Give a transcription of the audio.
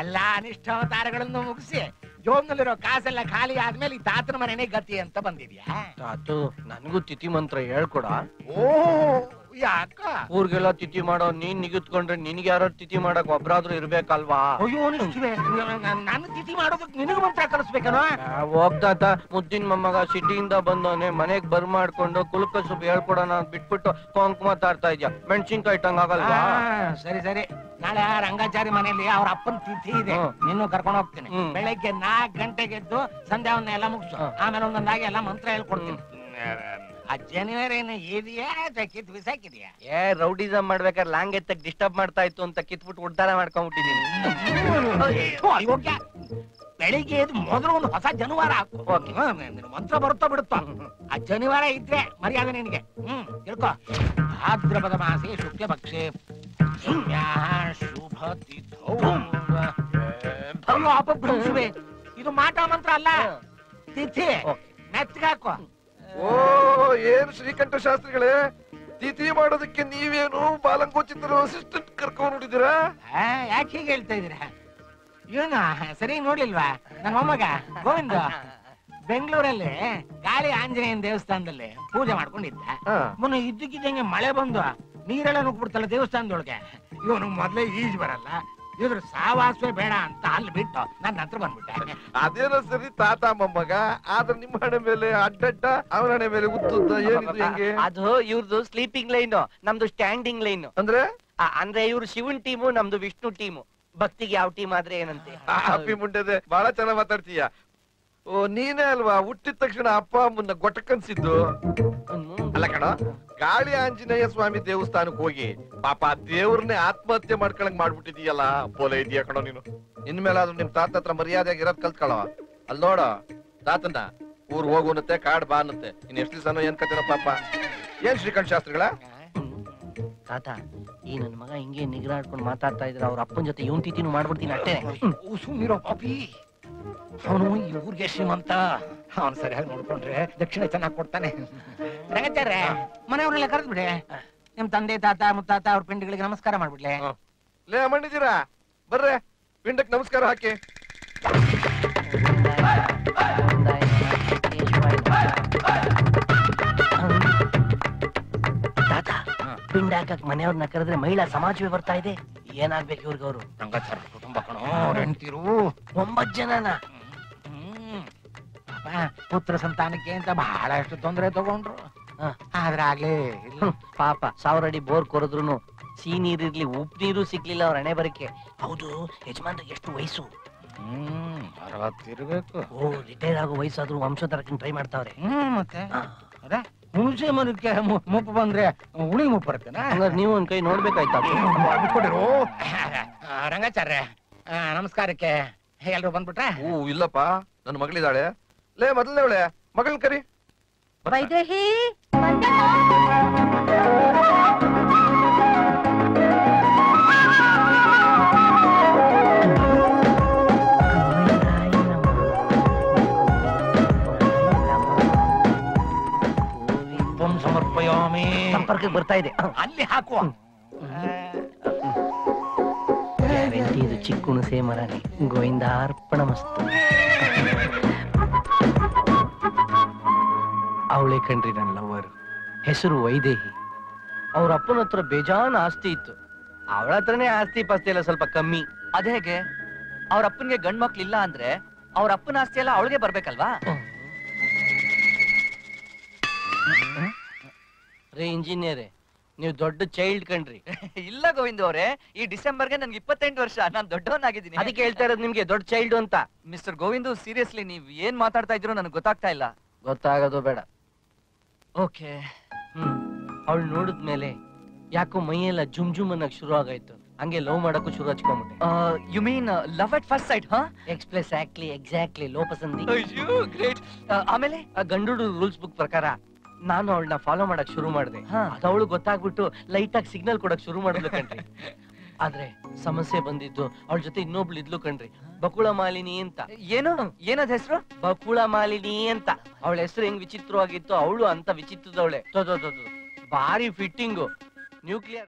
ಎಲ್ಲಾ ಅನಿಷ್ಟಾವತಾರಗಳನ್ನು ಮುಗಿಸಿ ಜೋಬ್ನಲ್ಲಿರೋ ಕಾಸೆಲ್ಲ ಖಾಲಿ ಆದ್ಮೇಲೆ ಈ ತಾತನ ಮನೆನೇ ಗತಿ ಅಂತ ಬಂದಿದ್ಯಾ ತಾತು ನನಗೂ ತಿಥಿ ಮಂತ್ರ ಹೇಳ್ಕೊಡ ಓ ಯಾಕ ಊರ್ಗೆಲ್ಲ ತಿಥಿ ಮಾಡೋ ನೀನ್ ನಿಗಿತ್ಕೊಂಡ್ರೆ ನಿನ್ಗೆ ಯಾರೋ ತಿಥಿ ಮಾಡಕ್ ಒಬ್ರಾದ್ರೂ ಇರ್ಬೇಕಲ್ವಾ ಅಯ್ಯೋ ಅನಿಸ್ತಿವೆ ನನ್ನ ತಿಥಿ ಮಾಡೋದಕ್ಕೆ ನಿನಗ ಮಂತ್ರ ಕಲಿಸ್ಬೇಕನೋ ಆ, ಹೋಗ್ತಾತ ಮುದ್ದಿನ ಮೊಮ್ಮಗ ಸಿಟಿಯಿಂದ ಬಂದವನೆ ಮನೆಗ್ ಬರ್ ಮಾಡ್ಕೊಂಡು ಕುಲಕ ಸೊಪ್ಪು ಹೇಳ್ಕೊಡೋಣ ಅಂತ ಬಿಟ್ಬಿಟ್ಟು ಕೊಂಕ್ ಮಾತಾಡ್ತಾ ಇದ್ಯಾ ಮೆಣಸಿನ್ಕಾಯಿ ಇಟ್ಟಂಗ್ ಆಗಲ್ವಾ ಆ, ಸರಿ ಸರಿ ನಾಳೆ ಆ ರಂಗಾಚಾರಿ ಮನೆಯಲ್ಲಿ ಅವ್ರ ಅಪ್ಪನ ತಿಥಿ ಇದೆ ಹ್ಮ್. ನಿನ್ನೂ ಕರ್ಕೊಂಡು ಹೋಗ್ತೀನಿ ಹ್ಮ್. ಬೆಳಗ್ಗೆ ನಾಲ್ಕು ಗಂಟೆಗೆ ಎದ್ದು ಸಂಧ್ಯಾವನ್ನ ಎಲ್ಲ ಮುಗಿಸು ಹ. ಆಮೇಲೆ ಒಂದೊಂದಾಗಿ ಎಲ್ಲ ಮಂತ್ರ ಹೇಳ್ಕೊಡ್ತೀನಿ ಆ ಜನವರಿ ಇದೆಯಾ ಅಥವಾ ಕಿತ್ ಬಿಸಾಕಿದ್ಯಾ ಏ ರೌಡಿಸಮ್ ಮಾಡ್ಬೇಕಾದ್ರೆ ಲ್ಯಾಂಗ್ ಎತ್ತಕ್ ಡಿಸ್ಟರ್ಬ್ ಮಾಡ್ತಾ ಇತ್ತು ಅಂತ ಕಿತ್ಬಿಟ್ಟು ಉಡ್ದಾರ ಮಾಡ್ಕೊಂಡ್ಬಿಟ್ಟಿದೀನಿ ಥು, ಅಯೋಗ್ಯ ಬೆಳಿಗ್ಗೆ ಎದ್ದು ಮೊದಲು ಒಂದು ಹೊಸ ಜನಿವಾರ ಹಾಕು ಓಕೆ. ಹ್ಮ್, ನಿನ್ನ ಮಂತ್ರ ಬರುತ್ತೋ ಬಿಡುತ್ತೋ ಆ ಜನಿವಾರ ಇದ್ರೆ ಮರ್ಯಾದೆ ನಿನಗೆ ಹ್ಮ್ ತಿಳ್ಕೊ ಭಾದ್ರಪದ ಮಾಸೆ ಶುಕ್ಲ ಪಕ್ಷೆ ಸಂಜ್ಞಾಃ ಶುಭ ತಿಥೌ. ಅಯ್ಯೋ ಅಪಭ್ರಂಶವೇ ಇದು ಮಾಟ ಮಂತ್ರ ಅಲ್ಲ ತಿಥಿ ಓಕೆ. ಮೆತ್ತಗಾಕೋ ಓ ಏನ್ ಶ್ರೀಕಂಠ ಶಾಸ್ತ್ರಿಗಳೇ ತಿಥಿ ಮಾಡೋದಕ್ಕೆ ನೀವೇನು ಬಾಲಂಗೋಚಿತರ ಅಸಿಸ್ಟೆಂಟ್ ಕರ್ಕೊಂಡ್ ನೋಡಿದಿರಾ ಯಾಕೆ ಹೀಗೆ ಹೇಳ್ತಾ ಇದೀರ ಏನು ಸರಿ ನೋಡ್ಲಿಲ್ವಾ ನಮ್ಮ ಮೊಮ್ಮಗ ಗೋವಿಂದ ಬೆಂಗಳೂರಲ್ಲಿ ಗಾಳಿ ಆಂಜನೇಯನ ದೇವಸ್ಥಾನದಲ್ಲಿ ಪೂಜೆ ಮಾಡ್ಕೊಂಡಿದ್ದ ಮೊನ್ನೆ ಇದ್ದಕ್ಕಿದ್ದಂಗೆ ಮಳೆ ಬಂದು ನೀರೆಲ್ಲ ನುಗ್ಬಿಡ್ತಲ್ಲ ದೇವಸ್ಥಾನದೊಳಗೆ ಇವನು ಮೊದ್ಲೇ ಈಜ್ ಬರಲ್ಲ ಇದ್ರ ಸಾವಾಸವೇ ಬೇಡ ಅಂತ ಅಲ್ಲಿ ಬಿಟ್ಟು ನನ್ನ ಹತ್ರ ಬಂದ್ಬಿಟ್ಟೆ ಅದೇನೋ ಸರಿ ತಾತ ಮೊಮ್ಮಗ ಆದ್ರೆ ನಿಮ್ಮ ಹಣೆ ಮೇಲೆ ಅಡ್ಡಡ್ಡ ಅವನ ಹಣೆ ಮೇಲೆ ಉದ್ದುದ್ದ ಏನಿದು ಹೆಂಗೆ ಅದು ಇವ್ರದ್ದು ಸ್ಲೀಪಿಂಗ್ ಲೈನ್ ನಮ್ದು ಸ್ಟ್ಯಾಂಡಿಂಗ್ ಲೈನ್ ಅಂದ್ರೆ ಅಂದ್ರೆ ಇವ್ರು ಶಿವನ್ ಟೀಮು ನಮ್ದು ವಿಷ್ಣು ಟೀಮು ಭಕ್ತಿಗೆ ಯಾವ ಟೀಮ್ ಆದ್ರೆ ಏನಂತೆ ಆ ಅಪ್ಪಿ ಮುಂಡೆದೆ ಬಹಳ ಚೆನ್ನಾಗ್ ಮಾತಾಡ್ತೀಯ ಓ ನೀನೇ ಅಲ್ವಾ ಹುಟ್ಟಿದ ತಕ್ಷಣ ಅಪ್ಪ ಅಮ್ಮನ್ನ ಗೊಟ್ಟಕನ್ಸಿದ್ದು ಅಲ್ಲ ಕಣ ಗಾಳಿ ಆಂಜನೇಯ ಸ್ವಾಮಿ ದೇವಸ್ಥಾನಕ್ ಹೋಗಿ ಪಾಪ ಆ ದೇವ್ರನ್ನೇ ಆತ್ಮಹತ್ಯೆ ಮಾಡ್ಕೊಳಂಗ್ ಮಾಡ್ಬಿಟ್ಟಿದೀಯಲ್ಲ ಪೋಲೆ ಇದೆಯಾ ಕಣೋ ನೀನು ಇನ್ಮೇಲೆ ಅದು ನಿಮ್ ತಾತ ಹತ್ರ ಮರ್ಯಾದೆಯಾಗಿ ಇರೋದ್ ಕಲ್ತ್ಕೊಳವ ಅಲ್ಲಿ ನೋಡ ತಾತನ್ನ ಊರ್ ಹೋಗು ಅನ್ನತ್ತೆ ಕಾಡ್ ಬಾ ಅನ್ನತ್ತೆ ಇನ್ ಎಷ್ಟು ದಿವಸನೋ ಏನ್ ಕತ್ತಿರೋ ಪಾಪ ಏನ್ ಶ್ರೀಕಂಠ ಶಾಸ್ತ್ರಿಗಳ ತಾತ ಈ ನನ್ ಮಗ ಹಿಂಗೆ ನಿಗ್ರಾಡ್ಕೊಂಡು ಮಾತಾಡ್ತಾ ಇದ್ರೆ ಅವ್ರ ಅಪ್ಪನ ಜೊತೆ ಇವನ್ ತಿಥಿನೂ ಮಾಡ್ಬಿಡ್ತೀನಿ ಅಷ್ಟೇ ಸುಮ್ಮನಿರೋ ಪಾಪಿ ಅವನು ಈ ಊರಿಗೆ ಶ್ರೀಮಂತ ಅವನು ಸರಿಯಾಗಿ ನೋಡ್ಕೊಂಡ್ರೆ ದಕ್ಷಿಣ ಚೆನ್ನಾಗಿ ಕೊಡ್ತಾನೆ ರಂಗಾಚಾರ್ಯ ಮನೆಯವ್ರನ್ನೆಲ್ಲ ಕರೆದು ಬಿಡಿ ನಿಮ್ ತಂದೆ ತಾತ ಮುತ್ತಾತ ಅವ್ರ ಪಿಂಡಿಗಳಿಗೆ ನಮಸ್ಕಾರ ಮಾಡ್ಬಿಡ್ಲೆ ಲೇ ಮಣ್ಣಿದ್ದೀರಾ ಬರ್ರೆ ಪಿಂಡಕ್ ನಮಸ್ಕಾರ ಹಾಕಿ ತಾತ ಪಿಂಡ ಹಾಕಕ್ ಮನೆಯವ್ರನ್ನ ಕರೆದ್ರೆ ಮಹಿಳಾ ಸಮಾಜವೇ ಬರ್ತಾ ಇದೆ ಏನಾಗ್ಬೇಕು ಇವ್ರಿಗೆ ಅವರು ರಂಗಾಚಾರ್ಯ ಕುಟುಂಬ ಕಣೋ ಹೆಂಡ್ತಿರು ಒಂಬತ್ ಜನನ ಹ್ಮ್. ಪಾಪ ಪುತ್ರ ಸಂತಾನಕ್ಕೆ ಅಂತ ಬಹಳಷ್ಟು ತೊಂದರೆ ತಗೊಂಡ್ರು ಹ. ಆದ್ರೆ ಆಗ್ಲೇ ಇಲ್ಲ ಹ್ಮ್, ಪಾಪ ಸಾವಿರ ಅಡಿ ಬೋರ್ ಕೊರದ್ರು ಸಿಹಿ ನೀರಿರ್ಲಿ ಉಪ್ಪು ನೀರು ಸಿಗ್ಲಿಲ್ಲ ಅವ್ರ ಹಣೆ ಬರಕ್ಕೆ ಹೌದು ಯಜಮಾನ್ರಿಗೆ ಎಷ್ಟು ವಯಸ್ಸು ಹ್ಮ್ ಅರವತ್ತಿರ್ಬೇಕು ಓ ರಿಟೈರ್ ಆಗೋ ವಯಸ್ಸಾದ್ರೂ ವಂಶೋಧರಕ್ಕೆ ಟ್ರೈ ಮಾಡ್ತಾವ್ರೆ ಹ್ಮ್ ಮತ್ತೆ ಆ, ಅದೇ ಹುಣಸೆ ಮರಕ್ಕೆ ಮು- ಮುಪ್ಪು ಬಂದ್ರೆ ಉಳಿ ಮುಪ್ಪು ಬರ್ತೇನಾ ಹಂಗಾರೆ ನೀವು ಒಂದ್ ಕೈ ನೋಡ್ಬೇಕಾಯ್ತಾ ಬಿಟ್ಕೊಡಿರು ರಂಗಾಚಾರ್ಯ ಆ, ನಮಸ್ಕಾರಕ್ಕೆ ಎಲ್ರು ಬಂದ್ಬಿಟ್ರ ಓ ಇಲ್ಲಪ್ಪ ನನ್ನ ಮಗಳಿದ್ದಾಳೆ ಲೇ ಮೊದಲನೇವಳೆ ಮಗಳ್ ಕರಿ ಬರ್ತಾ. ವೈದೇಹಿ ಪುಂ ಸಮರ್ಪಯಾಮಿ ಸಂಪರ್ಕಕ್ಕೆ ಬರ್ತಾ ಇದೆ ಅಲ್ಲಿ ಹಾಕುವ ಗ್ಯಾರಂಟಿ ಇದು ಚಿಕ್ಕ ಹುಣಸೆ ಮರನೇ ಗೋವಿಂದ ಅರ್ಪಣ ಮಸ್ತು ಅವಳೆ ಕಣ್ರಿ ನನ್ನ ಲವರ್ ಹೆಸರು ವೈದೇಹಿ ಅವ್ರ ಅಪ್ಪನ ಹತ್ರ ಬೇಜಾನ್ ಆಸ್ತಿ ಇತ್ತು ಅವಳ ಹತ್ರನೇ ಆಸ್ತಿ ಪಾಸ್ತಿ ಎಲ್ಲ ಸ್ವಲ್ಪ ಕಮ್ಮಿ ಅದೇಗೆ ಅವ್ರ ಅಪ್ಪನ್ಗೆ ಗಂಡ್ ಮಕ್ಳಿಲ್ಲ ಅಂದ್ರೆ ಅವ್ರ ಅಪ್ಪನ ಆಸ್ತಿ ಎಲ್ಲ ಅವಳಿಗೆ ಬರ್ಬೇಕಲ್ವಾ ರೇ ಇಂಜಿನಿಯರೇ ನೀವು ದೊಡ್ಡ ಚೈಲ್ಡ್ ಕಣ್ರಿ ಇಲ್ಲ ಗೋವಿಂದ ಅವರೇ ಈ ಡಿಸೆಂಬರ್ಗೆ ನನ್ಗೆ ಇಪ್ಪತ್ತೆಂಟು ವರ್ಷ ನಾನ್ ದೊಡ್ಡವನಾಗಿದ್ದೀನಿ ಅದಕ್ಕೆ ಹೇಳ್ತಾ ಇರೋದು ನಿಮ್ಗೆ ದೊಡ್ಡ ಚೈಲ್ಡ್ ಅಂತ ಮಿಸ್ಟರ್ ಗೋವಿಂದು ಸೀರಿಯಸ್ಲಿ ನೀವ್ ಏನ್ ಮಾತಾಡ್ತಾ ಇದ್ದೀರೋ ನನಗೆ ಗೊತ್ತಾಗ್ತಾ ಇಲ್ಲ ಗೊತ್ತಾಗೋದು ಬೇಡ ಓಕೆ ಹ್ಮ್ ಅವಳು ನೋಡಿದ್ಮೇಲೆ ಯಾಕೋ ಮೈಯೆಲ್ಲ ಜುಮ್ ಜುಮ್ ಅನ್ನಕ್ ಶುರು ಆಗಾಯ್ತು ಹಂಗೆ ಲವ್ ಮಾಡಕ್ಕೂ ಶುರು ಹಚ್ಕೊಂಬಿಟ್ಟೆ you mean love at first sight ಹಾ ಎಕ್ಸ್ಪ್ರೆಸ್ ಆಕ್ಟ್ಲಿ ಎಕ್ಸಾಕ್ಟ್ಲಿ ಲೋ ಪಸಂದಿ ಗ್ರೇಟ್ ಆಮೇಲೆ ಆ ಗಂಡುಡು ರೂಲ್ಸ್ ಬುಕ್ ಪ್ರಕಾರ ನಾನು ಅವಳನ್ನ ಫಾಲೋ ಮಾಡಕ್ ಶುರು ಮಾಡಿದೆ ಹಾ. ಅದು ಅವಳು ಗೊತ್ತಾಗ್ಬಿಟ್ಟು ಲೈಟ್ ಆಗಿ ಸಿಗ್ನಲ್ ಕೊಡಕ್ ಶುರು ಮಾಡಿದ್ಲು ಕಣ್ರಿ ಆದ್ರೆ ಸಮಸ್ಯೆ ಬಂದಿದ್ದು ಅವಳ ಜೊತೆ ಇನ್ನೊಬ್ಳು ಇದ್ಲು ಕಣ್ರಿ ಬಕುಳ ಮಾಲಿನಿ ಅಂತ ಏನು ಏನದ್ ಹೆಸರು ಬಕುಳ ಮಾಲಿನಿ ಅಂತ ಅವಳ ಹೆಸರು ಹೆಂಗ್ ವಿಚಿತ್ರವಾಗಿತ್ತು ಅವಳು ಅಂತ ವಿಚಿತ್ರದವಳೆ ತೋ ತೋ ತೋ ತೋ. ಭಾರಿ ಫಿಟ್ಟಿಂಗು ನ್ಯೂಕ್ಲಿಯರ್